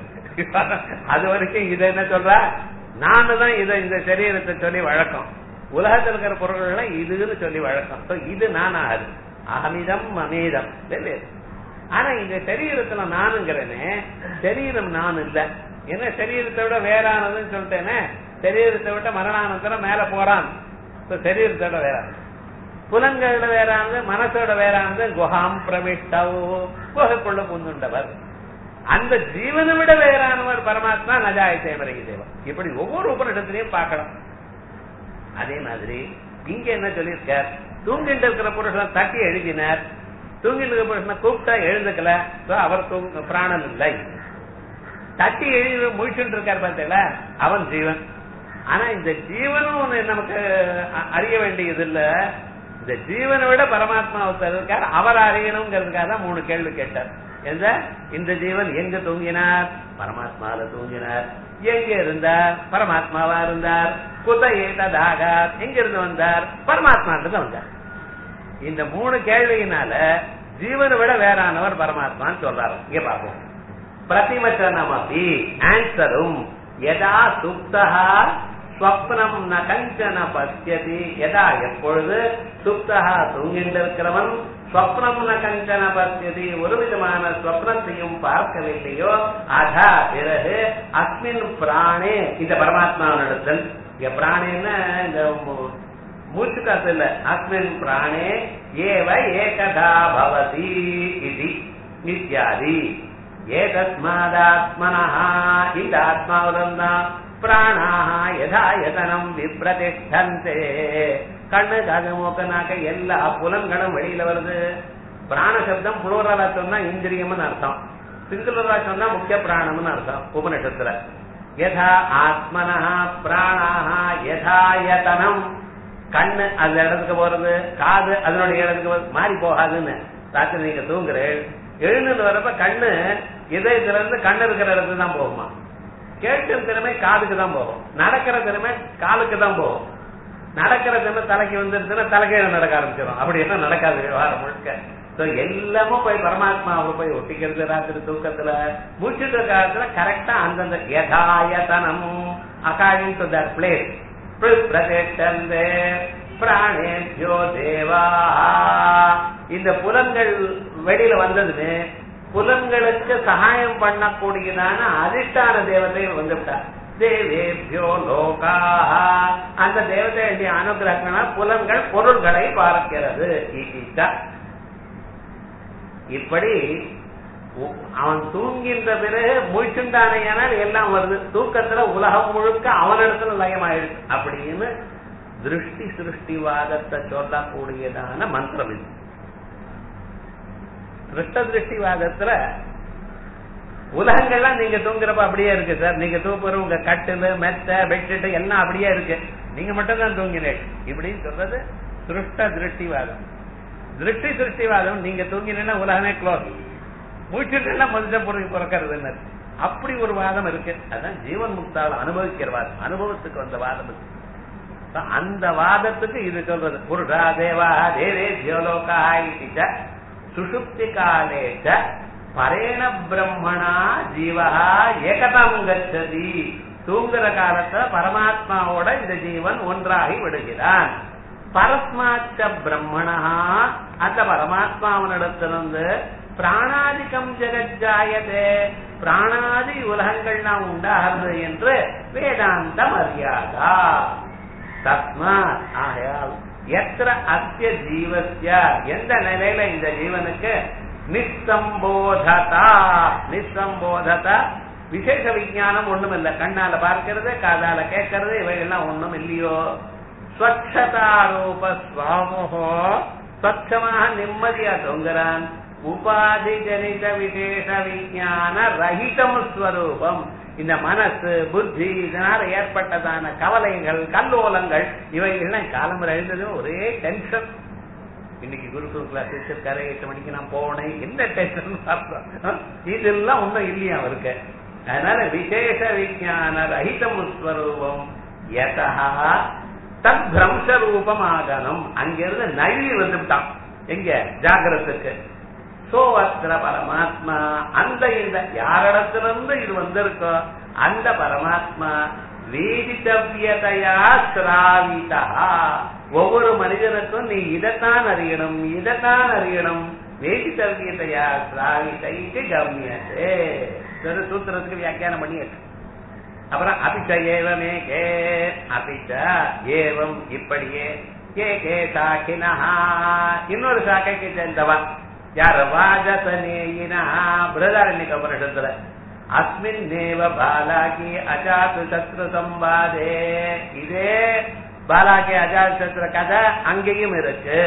அது வரைக்கும் இத என்ன சொல்றா நானு தான் இத இந்த சரீரத்தை சொல்லி வழக்கம் உலகத்தில் இருக்கிற பொருள்கள் எல்லாம் இதுன்னு சொல்லி வழக்கம் So, இது நான் ஆகுது அகமிதம் அமீதம் இல்லையா? ஆனா இந்த சரீரத்துல நானுங்கிறனே சரீரம் நான் இல்ல ஏன்னா சரீரத்தை விட வேறானதுன்னு சொல்லிட்டேனே சரீரத்தை விட்ட மரணானந்தரம் மேல போறான் So, சரீரத்தை விட வேறானது புலன்களோட வேறானது மனசோட வேறானது குஹாம் பிரவிஷ்டவோ குகைக்குள்ள புந்துண்டவர் அந்த ஜீவனை விட வேறானவர் பரமாத்மா நஜாயத்தே மரகி தேவன் இப்படி ஒவ்வொரு உபனிடத்திலையும் பார்க்கலாம் அதே மாதிரி இங்க என்ன சொல்லியிருக்கார் தூங்கிட்டு இருக்கிற புருஷனை தட்டி எழுதினார் தூங்கிட்டு இருக்கிற புருஷனை கூப்பிட்டா எழுந்துக்கல So, அவர் தூங்க பிராணன் இல்லை தட்டி எழுதி முழிச்சுட்டு இருக்கார் பார்த்தீங்களா அவன் ஜீவன் ஆனா இந்த ஜீவனும் ஒண்ணு நமக்கு அ- அறிய வேண்டியது இல்ல இந்த ஜீவனை விட பரமாத்மா ஒருத்தர் இருக்கார் அவர் அறியணுங்கிறதுக்காக தான் மூணு கேள்வி கேட்டார் எந்த இந்த ஜீவன் எங்க தூங்கினார் பரமாத்மால தூங்கினார் எங்க இருந்தார் பரமாத்மாவா இருந்தார் குத ஏததாக எங்க இருந்து வந்தார் பரமாத்மா இருந்து வந்தார் இந்த மூணு கேள்வியினால ஜீவனை விட வேறானவர் பரமாத்மான்னு சொல்றாரு இங்க பாப்போம் பிரதிவச்சனமபி ஆன்சரும் யதா சுப்தா ஸ்வப்னம் ந கஞ்சன பசியதி யதா எப்பொழுது சுப்தா தூங்கின்றிருக்கிறவன் ஸ்வப்னம் ந கஞ்சன பசியதி ஒரு விதமான ஸ்வப்னத்தையும் பார்க்கவில்லையோ அதா பிறகு அஸ்மின் பிராணே இந்த பரமாத்மாவினிடத்தில் இங்க பிராணேன்னா இந்த மு- மூச்சு காத்து இல்ல அஸ்மின் பிராணே ஏவ ஏகதா பவதி இது இத்தியாதி ஏதஸ்மாதாத்மனः இந்த ஆத்மாவிலிருந்தான் பிராணாக யதாயதனம் விப்ரதிஷ்டந்தே கண்ணு காது மூக்கு நாக்க எல்லா புலன்களும் வெளியில வருது பிராண சப்தம் புளூரலா சொன்னா இந்திரியம்னு அர்த்தம் சிங்குலரா சொன்னா முக்கிய பிராணம்னு அர்த்தம் உபனிஷத்துல யதா ஆத்மனः பிராணாக யதாயதனம் கண்ணு அந்த இடத்துக்கு போறது காது அதனுடைய இடத்துக்கு போறது மாறி போகாதுன்னு ராத்திரி நீங்க தூங்குறேன் எழுந்து வரப்ப கண்ணு இதயத்துல இருந்து கண்ணு இருக்கிற இடத்துக்கு தான் போகுமா கேட்கிற திறமை காதுக்கு தான் போகும் நடக்கிற திறமை காலுக்கு தான் போகும் நடக்கிற திறமை தலைக்கு வந்துருச்சுன்னா தலைக்கீழ நடக்க ஆரம்பிச்சிடும் அப்படி என்ன நடக்காது விவகாரம் முழுக்க So, எல்லாமும் போய் பரமாத்மாவை போய் ஒட்டிக்கிறது ராத்திரி தூக்கத்துல முடிச்சுட்டு இருக்க காலத்துல கரெக்டா அந்தந்த யதாயதனம் அகார்டிங் டு தட் பிளேஸ் பிரதேஷ்டந்தே பிராணேபியோ தேவா இந்த புலன்கள் வெளியில வந்ததுன்னு புலன்களுக்கு சகாயம் பண்ணக்கூடியதான அதிஷ்டான தேவதை வந்துவிட்டார் தேவேபியோ லோகா அந்த தேவதையுடைய அனுகிரகங்களால் புலன்கள் பொருள்களை பார்க்கிறது ஈகிட்டா. இப்படி உ- அவன் தூங்கின்ற பிறகு முழிச்சுண்டானையானால் எல்லாம் வருது தூக்கத்துல உலகம் முழுக்க அவனிடத்துல லயமாயிடுச்சு அப்படின்னு திருஷ்டி சிருஷ்டிவாதத்தை சொல்லக்கூடியதான மந்திரம் இது திருஷ்ட திருஷ்டிவாதத்துல உலகங்கள்லாம் நீங்க தூங்குறப்ப அப்படியே இருக்கு சார் நீங்க தூங்குற உங்க கட்டிலு மெத்த பெட்ஷீட் எல்லாம் அப்படியே இருக்கு நீங்க மட்டும் தான் தூங்கினேன் இப்படின்னு சொல்றது திருஷ்ட திருஷ்டிவாதம் திருஷ்டி திருஷ்டிவாதம் நீங்க தூங்கினா உலகமே க்ளோஸ் மூச்சுட்டுனா மனுஷன் பொருள் பிறக்கிறது அப்படி ஒரு வாதம் இருக்கு அதான் ஜீவன் முக்தால் அனுபவிக்கிற வாதம் அனுபவத்துக்கு வந்த வாதம் இருக்கு அந்த வாதத்துக்கு இது சொல்றது புருஷா தேவா தேவே ஜியோலோகா இது சுஷுப்தி காலேச்ச பரேண பிரம்மணா ஜீவா ஏகதாம் கச்சதி தூங்குற காலத்துல பரமாத்மாவோட இந்த ஜீவன் ஒன்றாகி விடுகிறான் பரஸ்மாச்ச பிரம்மணா அந்த பரமாத்மாவனிடத்திலிருந்து பிராணாதிக்கம் ஜெகஜாயதே பிராணாதி உலகங்கள்லாம் உண்டாகிறது என்று வேதாந்த மரியாதா தஸ்மா ஆகையால் எத்திர அத்திய ஜீவசிய எந்த நிலையில இந்த ஜீவனுக்கு நிசம்போததா நிசம்போததா விசேஷ விஞ்ஞானம் ஒண்ணும் இல்ல கண்ணால பார்க்கிறது காதால கேட்கறது இவைகள்லாம் ஒண்ணும் இல்லையோ ஸ்வச்சதாரூப சுவாமோகோ ஸ்வச்சமாக நிம்மதியா தொங்குறான் உபாதி ஜனித விசேஷ விஞ்ஞான ரஹிதம் ஸ்வரூபம் இந்த மனசு புத்தி இதனால ஏற்பட்டதான கவலைகள் கல்லோலங்கள் இவைகள்லாம் காலம் எழுந்தது ஒரே டென்ஷன் இன்னைக்கு குருகுல் கிளாஸ் வச்சிருக்காரு எட்டு மணிக்கு நான் போனேன் என்ன டென்ஷன் பார்த்தோம் இதெல்லாம் ஒண்ணும் இல்லையா அவருக்கு அதனால விசேஷ விஞ்ஞான ரஹிதம் ஸ்வரூபம் யதா தத் பிரம்ச ரூபம் ஆகணும் அங்கிருந்து நழுவி வந்துட்டான் எங்க ஜாகிரத்துக்கு சோ அத்திர பரமாத்மா அந்த இந்த யாரிடத்திலிருந்து இது வந்திருக்கோ அந்த பரமாத்மா வேதித்தவியதையா சிராவிதா ஒவ்வொரு மனிதனுக்கும் நீ இதைத்தான் அறியணும் இதைத்தான் அறியணும் வேதித்தவியதையா சிராவிதைக்கு கம்யதே சூத்திரத்துக்கு வியாக்கியானம் பண்ணியாச்சு அப்புறம் அபிச்ச ஏவமே கே அபிச்ச ஏவம் இப்படியே கே கே சாக்கினா இன்னொரு சாக்கைக்கு சேர்ந்தவன் யார் வாஜசனேயினா பிரதாரண்யக உபனிஷத்துல அஸ்மின் தேவ பாலாகி அஜாத்து சத்ரு சம்பாதே இதே பாலாகி அஜாத் சத்ரு கதை அங்கேயும் இருக்கு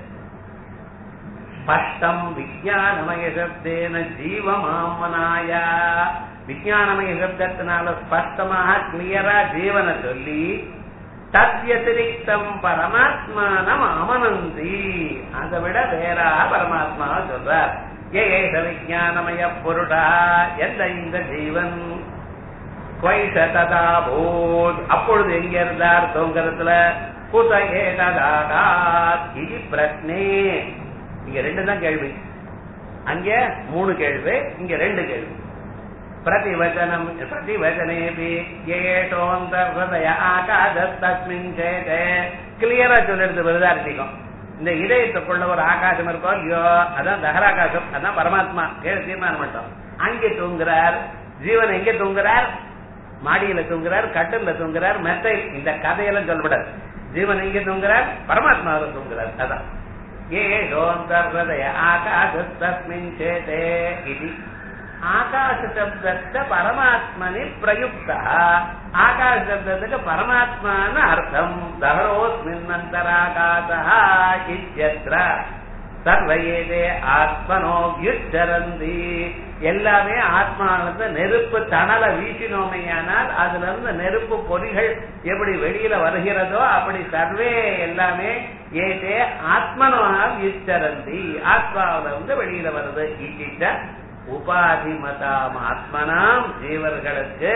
ஸ்பஷ்டம் விஜயானமய சப்தேன ஜீவமாமனாய விஜயானமய சப்தத்தினால ஸ்பஷ்டமாக கிளியரா ஜீவனை சொல்லி தத்யதிரிக்தம் பரமாத்மானம் அமனந்தி அதை விட வேறா பரமாத்மாவை சொல்றார் ஏஷ விஜயானமய பொருடா எந்த இந்த ஜீவன் குவைஷ ததா போத் அப்பொழுது எங்க இருந்தார் தோங்கரத்துல குத ஏதாகாத் இது பிரச்சனை இங்க ரெண்டு தான் கேள்வி அங்க மூணு கேள்வி இங்க ரெண்டு கேள்வி प्रतिवचनम् प्रतिवचनेऽपि ஏட்டோந்தர்ஹய ஆகாதஸ்மின் சேதே கிளியரா சொல்லிடுது விருதார்த்திகம் இந்த இதயத்துக்குள்ள ஒரு ஆகாசம் இருக்கோ ஐயோ அதான் தகராகாசம் அதான் பரமாத்மா ஏழு தீர்மானம் பண்ணிட்டோம் அங்கே தூங்குறார் ஜீவன் எங்க தூங்குறார் மாடியில தூங்குறார் கட்டில தூங்குறார் மெத்தை இந்த கதையெல்லாம் சொல்லப்படாது ஜீவன் எங்க தூங்குறார் பரமாத்மாவில் தூங்குறார் அதான் ஏஷோந்தர்ஹய ஆகாதஸ்மின் சேதே இது ஆகாச சப்தத்தை பரமாத்மனி பிரயுக்த ஆகாச சப்தத்துக்கு பரமாத்மான அர்த்தம் தகரோஸ்மின்னந்தராகாசா இத்தியத்ர சர்வயேதே ஆத்மனோ வியுச்சரந்தி எல்லாமே ஆத்மானது நெருப்பு தணல வீசினோமையானால் அதுல இருந்து நெருப்பு பொறிகள் எப்படி வெளியில வருகிறதோ அப்படி சர்வே எல்லாமே ஏதே ஆத்மனோ வியுச்சரந்தி ஆத்மாவில இருந்து வெளியில வருது இட்டிட்ட உபாதிமதாம் ஆத்மனாம் ஜீவர்களுக்கு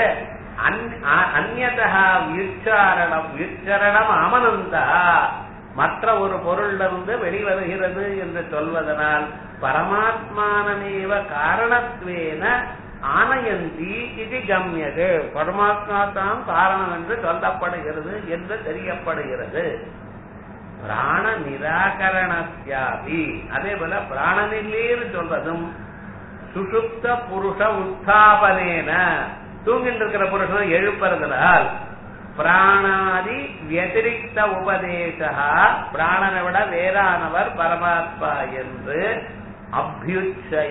அந்நதா வியுச்சாரணம் வியுச்சரணம் அமனந்தா மற்ற ஒரு பொருளிலிருந்து வெளிவருகிறது என்று சொல்வதனால் பரமாத்மானமேவ காரணத்வேன ஆனயந்தி இது கம்யது பரமாத்மா தான் காரணம் என்று சொல்லப்படுகிறது என்று தெரியப்படுகிறது பிராண நிராகரணத்தியாபி அதே போல பிராணனில்லேன்னு சொல்றதும் சுசுப்த புருஷ உத்தாபனேன தூங்கிட்டு இருக்கிற புருஷன் எழுப்புறதுனால் பிராணாதி வத்திரிக்த உபதேசா பிராணனை விட வேறானவர் பரமாத்மா என்று அபியுச்சய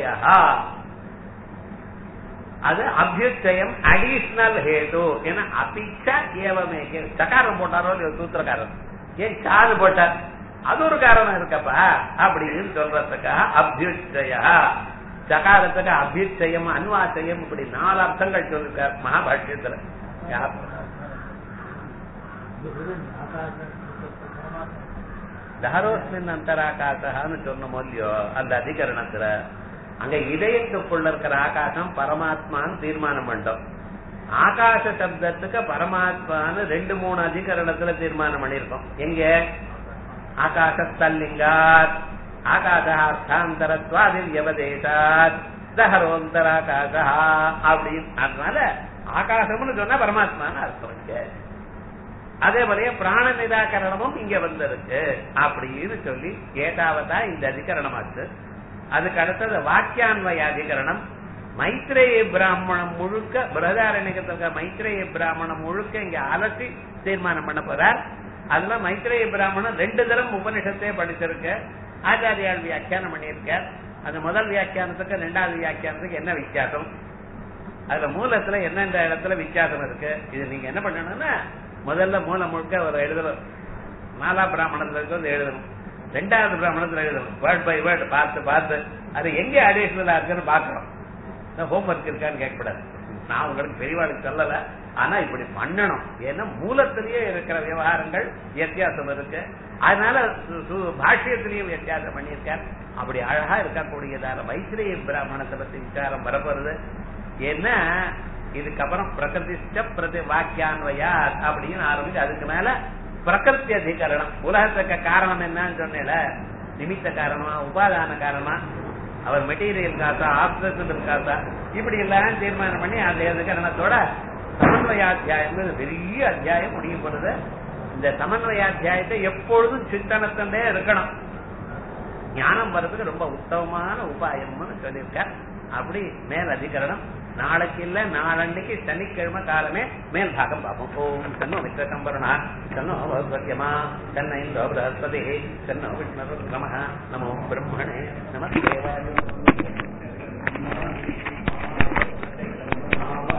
அது அபியுச்சயம் அடிஷனல் ஹேது ஏன்னா அபிச்ச ஏவமே சக்காரம் போட்டாரோ இல்லையோ சூத்திரக்காரன் ஏன் சாது போட்டார் அது ஒரு காரணம் இருக்கப்பா அப்படின்னு சொல்றதுக்காக அபியுச்சய சகாரத்துக்கு அபிச்சயம் அன்வாச்சயம் இப்படி நாலு அர்த்தங்கள் சொல்லிருக்கார் மகாபாஷ்யத்துல யா- தஹரோஸ்மின் அந்தராகாசகான்னு சொன்னோமோ இல்லையோ அந்த அதிகரணத்துல அங்க இதயத்துக்குள்ள இருக்கிற ஆகாசம் பரமாத்மான்னு தீர்மானம் பண்ணோம் ஆகாச சப்தத்துக்கு பரமாத்மான்னு ரெண்டு மூணு அதிகரணத்துல தீர்மானம் பண்ணிருக்கோம் எங்க ஆகாசத்தல்லிங்காத் ஆகாசார்த்தாந்தரத்வாதி வியவதேசாத் தஹரோந்தராகாசா அப்படின்னு அதனால ஆகாசம்னு சொன்னா பரமாத்மான்னு அர்த்தம் இங்க அதே மாதிரியே பிராண நிராகரணமும் இங்க வந்திருக்கு அப்படின்னு சொல்லி ஏதாவதா இந்த அதிகரணமாச்சு அதுக்கு அடுத்தது வாக்கியான்வய அதிகரணம் மைத்ரேய பிராமணம் முழுக்க பிரதாரணிகத்துக்கு மைத்ரேய பிராமணம் முழுக்க இங்க அலசி தீர்மானம் பண்ண போறார் அதுல மைத்ரேய பிராமணம் ரெண்டு தரம் உபனிஷத்தே படிச்சிருக்க ஆச்சாரியால் வியாக்கியானம் பண்ணியிருக்கார் அந்த முதல் வியாக்கியானத்துக்கு ரெண்டாவது வியாக்கியானத்துக்கு என்ன வித்தியாசம் அதுல மூலத்துல எந்தெந்த இடத்துல வித்தியாசம் இருக்கு இது நீங்க என்ன பண்ணணும்னா முதல்ல மூலம் முழுக்க ஒரு எழுதணும் நாலா பிராமணத்துல இருக்கிறது எழுதணும் ரெண்டாவது பிராமணத்துல எழுதணும் வேர்ட் பை வேர்ட் பார்த்து பார்த்து அது எங்க அடிஷனலா இருக்குன்னு பார்க்கணும் ஹோம்ஒர்க் இருக்கான்னு கேட்கக்கூடாது நான் உங்களுக்கு பெரியவாளுக்கு சொல்லல ஆனா இப்படி பண்ணணும் ஏன்னா மூலத்திலேயே இருக்கிற விவகாரங்கள் வித்தியாசம் இருக்கு அதனால சு- சு- பாஷ்யத்திலையும் வித்தியாசம் பண்ணியிருக்கார் அப்படி அழகா இருக்கக்கூடியதான மைத்திரிய பிராமணத்தை பத்தி விசாரம் வரப்போறது ஏன்னா இதுக்கப்புறம் பிரகிருதிஷ்ட பிரதி வாக்கியான்வயா அப்படின்னு ஆரம்பிச்சு அதுக்கு மேல பிரகிருதி அதிகரணம் உலகத்துக்கு காரணம் என்னன்னு சொன்னேல நிமித்த காரணமா உபாதான காரணமா அவர் மெட்டீரியல் காசா ஆப்ரேஷன் காசா இப்படி எல்லாம் தீர்மானம் பண்ணி அந்த அதிகரணத்தோட சமன்வயாத்தியாயம் பெரிய அத்தியாயம் முடியும் பொழுது இந்த சமன்வயாத்தியாயத்தை எப்பொழுதும் சிந்தனத்தண்டே இருக்கணும் ஞானம் வர்றதுக்கு ரொம்ப உத்தமமான உபாயம்னு சொல்லியிருக்கார் அப்படி மேல் அதிகரணம் நாளைக்கு இல்ல நாளன்னைக்கு சனிக்கிழமை காலமே மேல் பாகம் பார்ப்போம் ஓம் தன்னோ மித்திர சம்பரணா தன்னோ பகவத்யமா தன்ன இந்தோ பிரகஸ்பதி தன்னோ விஷ்ணு நம நமோ பிரம்மணே நம